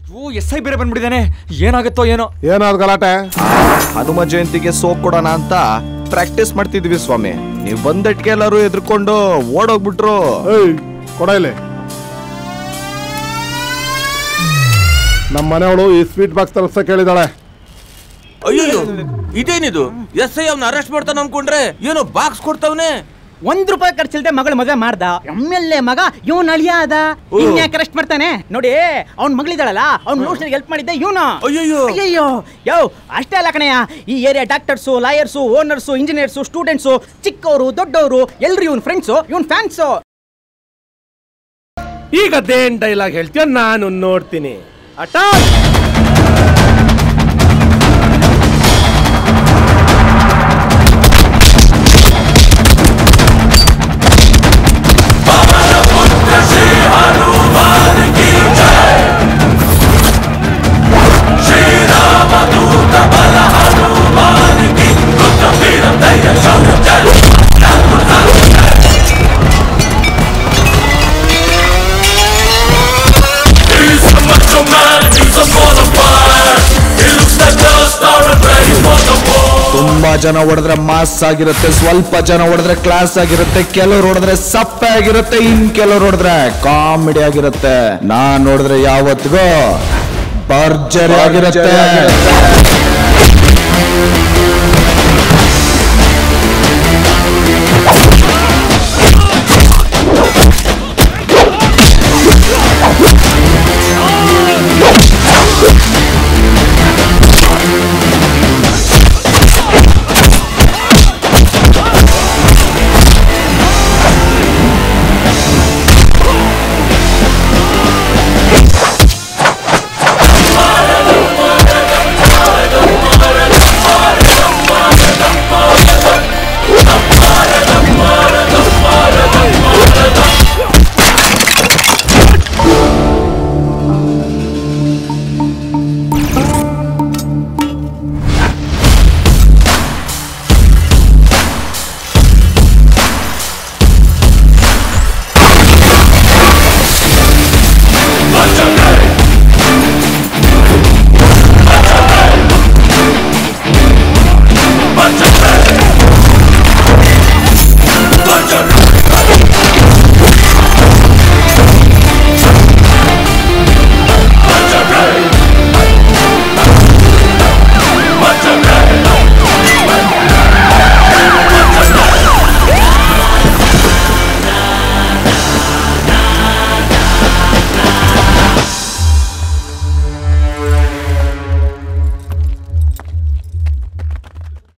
O S I ಬೇರೆ ಬಂದ್ಬಿಟ್ಟಿದ್ದಾನೆ ಏನಾಗುತ್ತೋ ಏನೋ ಏನಾದ್ ಗಲಾಟೆ ಹನುಮ ಜಯಂತಿಗೆ ಸೋಪ್ ಕೊಡೋಣ ಅಂತ ಪ್ರಾಕ್ಟೀಸ್ ಮಾಡ್ತಿದ್ವಿ ಸ್ವಾಮಿ ನೀವು ಬಂದಟ್ಗೆ ಎಲ್ಲರೂ ಎದ್ರುಕೊಂಡು ಓಡೋಗ್ಬಿಟ್ರು ಏಯ್ ಕೊಡ ಇಲ್ಲಿ ನಮ್ಮ ಮನೆಯವಳು ಈ ಸ್ವೀಟ್ ಬಾಕ್ಸ್ ತರಿಸ ಕೇಳಿದಾಳೆ ಅಯ್ಯೋ ಇದೇನಿದು ಎಸ್ ಐ ಅವ್ನ ಅರೆಸ್ಟ್ ಮಾಡ್ತಾನ ಅನ್ಕೊಂಡ್ರೆ ಏನೋ ಬಾಕ್ಸ್ ಕೊಡ್ತಾವನೆ ಒಂದ್ ರೂಪಾಯಿ ಖರ್ಚಿಲ್ದೆ ಮಗಳ ಮದುವೆ ಮಾಡ್ದ ಎಮ್ ಎಲ್ ಎ ಮಗ ಇವನ್ ಅಳಿಯ ಅದ ಇನ್ಯಾಕೆ ಅರೆಸ್ಟ್ ಮಾಡ್ತಾನೆ ನೋಡಿ ಅವ್ನ್ ಮಗಳಿದಾಳಲ್ಲ ಅವ್ನ್ ನೋಡ್ಸ್ ಹೆಲ್ಪ್ ಮಾಡಿದ್ದೆ ಇವನು ಅಯ್ಯಯ್ಯೋ. ಅಯ್ಯಯ್ಯೋ ಯೋ ಅಷ್ಟೇ ಅಲ್ಲ ಕಣಯ್ಯ ಈ area doctors lawyers owners engineers students ಚಿಕ್ಕವರು ದೊಡ್ಡವರು ಎಲ್ರು ಇವನ್ ಫ್ರೆಂಡ್ಸು ಇವನ್ ಫ್ಯಾನ್ಸು ಈಗ ಅದೇನ್ ಡೈಲಾಗ್ ಹೇಳ್ತೀಯ ನಾನು ನೋಡ್ತೀನಿ ಅಟ ತುಂಬಾ ಜನ ಹೊಡೆದ್ರೆ ಮಾಸ್ ಆಗಿರುತ್ತೆ ಸ್ವಲ್ಪ ಜನ ಹೊಡೆದ್ರೆ ಕ್ಲಾಸ್ ಆಗಿರುತ್ತೆ ಕೆಲವ್ರು ಹೊಡೆದ್ರೆ ಸಪ್ಪೆ ಆಗಿರುತ್ತೆ ಇನ್ ಕೆಲವ್ರು ಹೊಡೆದ್ರೆ ಕಾಮಿಡಿ ಆಗಿರುತ್ತೆ ನಾನ್ ನೋಡಿದ್ರೆ ಯಾವತ್ತಿಗೂ ಭರ್ಜರಿ ಆಗಿರುತ್ತೆ